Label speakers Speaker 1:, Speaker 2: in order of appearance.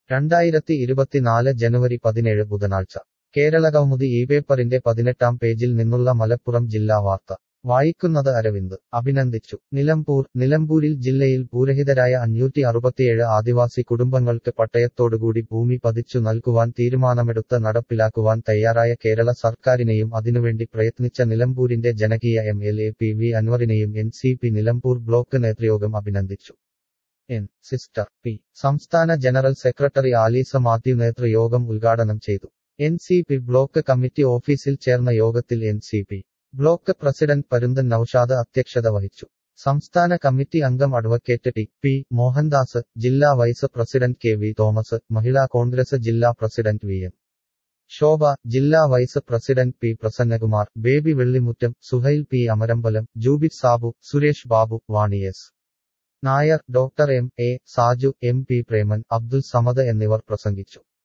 Speaker 1: രണ്ടായിരത്തി ഇരുപത്തിനാല് ജനുവരി പതിനേഴ് ബുധനാഴ്ച കേരളകൗമുദി ഈ പേപ്പറിന്റെ പതിനെട്ടാം പേജിൽ നിന്നുള്ള മലപ്പുറം ജില്ലാ വാർത്ത വായിക്കുന്നത് അരവിന്ദ് അഭിനന്ദിച്ചു നിലമ്പൂർ നിലമ്പൂരിൽ ജില്ലയിൽ ഭൂരഹിതരായ അഞ്ഞൂറ്റി അറുപത്തിയേഴ് ആദിവാസി കുടുംബങ്ങൾക്ക് പട്ടയത്തോടുകൂടി ഭൂമി പതിച്ചു നൽകുവാൻ തീരുമാനമെടുത്ത് നടപ്പിലാക്കുവാൻ തയ്യാറായ കേരള സർക്കാരിനെയും അതിനുവേണ്ടി പ്രയത്നിച്ച നിലമ്പൂരിന്റെ ജനകീയ M L A P V അൻവറിനെയും N C P Nilambur block നേതൃയോഗം അഭിനന്ദിച്ചു എൻ സിസ്റ്റർ പി സംസ്ഥാന ജനറൽ സെക്രട്ടറി ആലീസ മാത്യു നേതൃയോഗം ഉദ്ഘാടനം ചെയ്തു N C P block committee ഓഫീസിൽ ചേർന്ന യോഗത്തിൽ N C P block president Parunthan Noushad അധ്യക്ഷത വഹിച്ചു സംസ്ഥാന കമ്മിറ്റി അംഗം അഡ്വക്കേറ്റ് ടി പി മോഹൻദാസ് ജില്ലാ vice president K V Thomas Mahila Congress ജില്ലാ പ്രസിഡന്റ് വി എം ശോഭ ജില്ലാ vice president P Prasannakumar Baby Vellimuttam Suhail P Amarambalam Jubith Sabu Suresh Babu Vani S Nair doctor M A Saju M P Preman Abdul Samad എന്നിവർ പ്രസംഗിച്ചു